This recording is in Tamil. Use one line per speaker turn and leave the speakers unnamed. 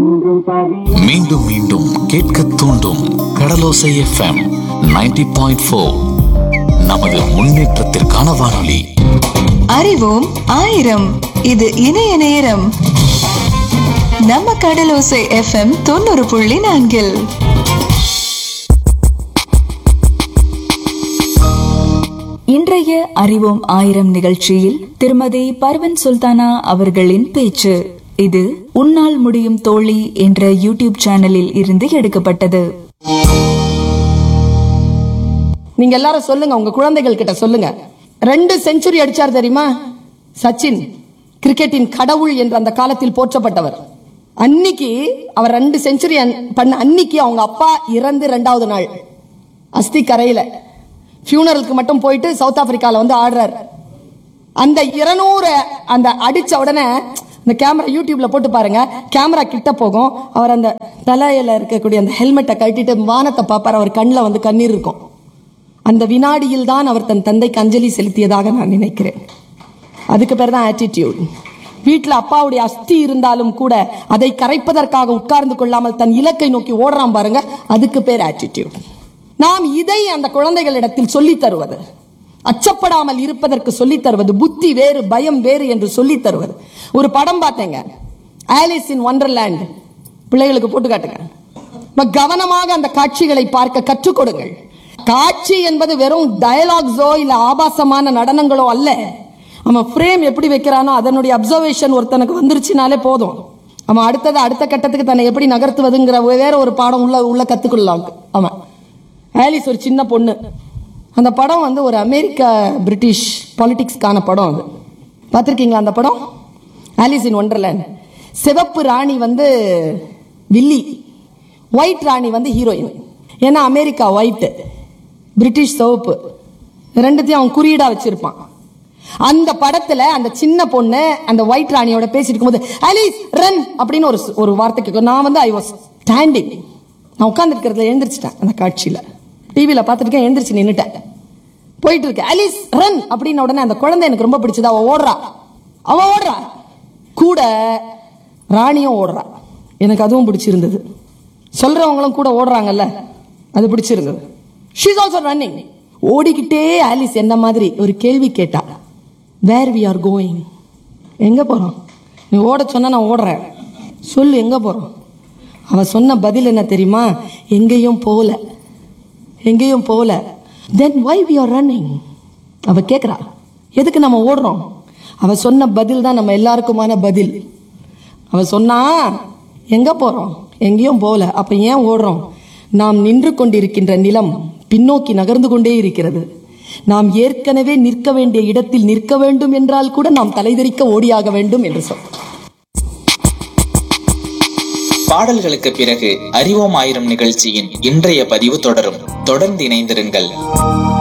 மீண்டும் மீண்டும் கேட்க தூண்டும் கடலோசை எஃப்எம் 90.4 பாயிண்ட் ஃபோர் நமது முன்னேற்றத்திற்கான வானொலி
அறிவோம் ஆயிரம் இது இணைய நேரம் நம்ம கடலோசை எஃப்எம் தொண்ணூறு புள்ளி நான்கில்
இன்றைய அறிவோம் ஆயிரம் நிகழ்ச்சியில் திருமதி பர்வன் சுல்தானா அவர்களின் பேச்சு இது உன்னால் முடியும் தோழி என்ற யூடியூப் சேனலில் இருந்து எடுக்கப்பட்டது
நீங்க எல்லாரும் சொல்லுங்க உங்க குழந்தைகள் கிட்ட சொல்லுங்க ரெண்டு செஞ்சுரி அடிச்சார் தெரியுமா சச்சின் கிரிக்கெட்டின் கடவுள் என்று அந்த காலத்தில் போற்றப்பட்டவர் அன்னைக்கு அவர் ரெண்டு செஞ்சுரி பண்ண அன்னைக்கு அவங்க அப்பா இறந்து ரெண்டாவது நாள் அஸ்தி கரையில ஃபியூனரலுக்கு மட்டும் போயிட்டு சவுத் ஆப்பிரிக்கால வந்து ஆடுறார் அந்த இருநூறு அந்த அடிச்ச உடனே இந்த கேமரா யூடியூப்ல போட்டு பாருங்க கேமரா கிட்ட போகும் அவர் அந்த தலையில இருக்கக்கூடிய அந்த ஹெல்மெட்டை கழட்டிட்டு வானத்தை பார்ப்பார் அவர் கண்ணில் வந்து கண்ணீர் இருக்கும் அந்த வினாடியில் தான் அவர் தன் தந்தைக்கு அஞ்சலி செலுத்தியதாக நான் நினைக்கிறேன் அதுக்கு பேர் தான் ஆட்டிடியூட் வீட்டில் அப்பாவுடைய அஸ்தி இருந்தாலும் கூட அதை கரைப்பதற்காக உட்கார்ந்து கொள்ளாமல் தன் இலக்கை நோக்கி ஓடுறான் பாருங்க அதுக்கு பேர் ஆட்டிடியூட் நாம் இதை அந்த குழந்தைகளிடத்தில் சொல்லித் தருவது அச்சப்படாமல் இருப்பதற்கு சொல்லித் தருவது புத்தி வேறு பயம் வேறு என்று சொல்லித் தருவது ஒரு படம் பார்த்தேங்க ஆலிஸ் இன் ஒண்டர்லேண்ட் பிள்ளைகளுக்கு போட்டு காட்டுங்க ரொம்ப கவனமாக அந்த காட்சிகளை பார்க்க கற்றுக் கொடுங்கள் காட்சி என்பது வெறும் டயலாக்ஸோ இல்ல ஆபாசமான நடனங்களோ அல்ல அவன் ஃப்ரேம் எப்படி வைக்கிறானோ அதனுடைய அப்சர்வேஷன் ஒருத்தனுக்கு வந்துருச்சுனாலே போதும் அவன் அடுத்தது அடுத்த கட்டத்துக்கு தன்னை எப்படி நகர்த்துவதுங்கிற வேற ஒரு பாடம் உள்ள உள்ள கத்துக்கொள்ளலாம் அவன் ஆலிஸ் ஒரு சின்ன பொண்ணு அந்த படம் வந்து ஒரு அமெரிக்க பிரிட்டிஷ் பாலிடிக்ஸ்க்கான படம் அது பார்த்துருக்கீங்களா அந்த படம் ஆலிஸ் இன் ஒண்டர்லேண்ட் சிவப்பு ராணி வந்து வில்லி ஒயிட் ராணி வந்து ஹீரோயின் ஏன்னா அமெரிக்கா ஒயிட் பிரிட்டிஷ் சிவப்பு ரெண்டுத்தையும் அவன் குறியீடா வச்சிருப்பான் அந்த படத்துல அந்த சின்ன பொண்ணு அந்த ஒயிட் ராணியோட பேசிட்டு இருக்கும்போது அலிஸ் ரன் அப்படின்னு ஒரு ஒரு வார்த்தை கேட்கும் நான் வந்து ஐ வாஸ் ஸ்டாண்டிங் நான் உட்கார்ந்து இருக்கிறதுல எழுந்திரிச்சிட்டேன் அந்த காட்சியில டிவியில பார்த்துருக்கேன் எழுந்திரிச்சு நின்னுட்டேன் போயிட்டு இருக்கு அலிஸ் ரன் அப்படின்ன உடனே அந்த குழந்தை எனக்கு ரொம்ப பிடிச்சது அவ ஓடுறா அவ ஓடுறா கூட ராணியும் ஓடுறா எனக்கு அதுவும் பிடிச்சிருந்தது சொல்றவங்களும் கூட ஓடுறாங்கல்ல அது பிடிச்சிருந்தது ஷீஸ் ஆல்சோ ரன்னிங் ஓடிக்கிட்டே ஆலிஸ் என்ன மாதிரி ஒரு கேள்வி கேட்டா வேர் வி ஆர் கோயிங் எங்க போறோம் நீ ஓட சொன்னா நான் ஓடுறேன் சொல்லு எங்க போறோம் அவ சொன்ன பதில் என்ன தெரியுமா எங்கேயும் போல எங்கேயும் போல then why we are running அவ கேக்குறா எதுக்கு நம்ம ஓடுறோம் அவ சொன்ன பதில் தான் நம்ம எல்லாருக்குமான பதில் அவ சொன்னா எங்க போறோம் எங்கேயும் போல அப்ப ஏன் ஓடுறோம் நாம் நின்று கொண்டிருக்கின்ற நிலம் பின்னோக்கி நகர்ந்து கொண்டே இருக்கிறது நாம் ஏற்கனவே நிற்க வேண்டிய இடத்தில் நிற்க வேண்டும் என்றால் கூட நாம் தலைதெறிக்க ஓடியாக வேண்டும் என்று சொல்
பாடல்களுக்கு பிறகு அறிவோம் ஆயிரம் நிகழ்ச்சியின் இன்றைய பதிவு தொடரும் தொடர்ந்து இணைந்திருங்கள்